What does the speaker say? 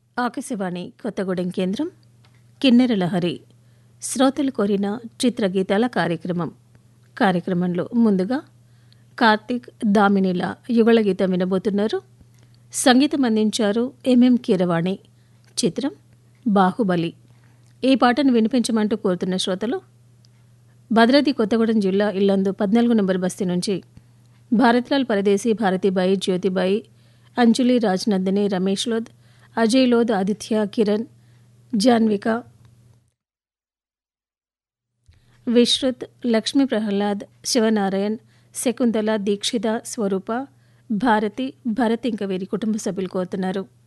ఆకాశవాణి కొత్తగూడెం కేంద్రం కిన్నెర లహరి శ్రోతలు కోరిన చిత్రగీతాల కార్యక్రమం కార్యక్రమంలో ముందుగా కార్తీక్ దామినిల యుగళ గీతం వినబోతున్నారు సంగీతం అందించారు ఎంఎం కీరవాణి చిత్రం బాహుబలి ఈ పాటను వినిపించమంటూ కోరుతున్న శ్రోతలు భద్రాద్రి కొత్తగూడెం జిల్లా ఇల్లందు పద్నాలుగు నంబర్ బస్తీ నుంచి భారత్లాల్ పరదేశీ భారతీబాయి జ్యోతిబాయి అంజలి రాజ్నందిని రమేష్ లోద్ అజయ్ లోద్ ఆదిత్య కిరణ్ జాన్విక విశ్రుత్ లక్ష్మీ ప్రహ్లాద్ శివనారాయణ్ శకుంతల దీక్షిత స్వరూప భారతి భరత్ ఇంకా వీరి కుటుంబ సభ్యులు కోరుతున్నారు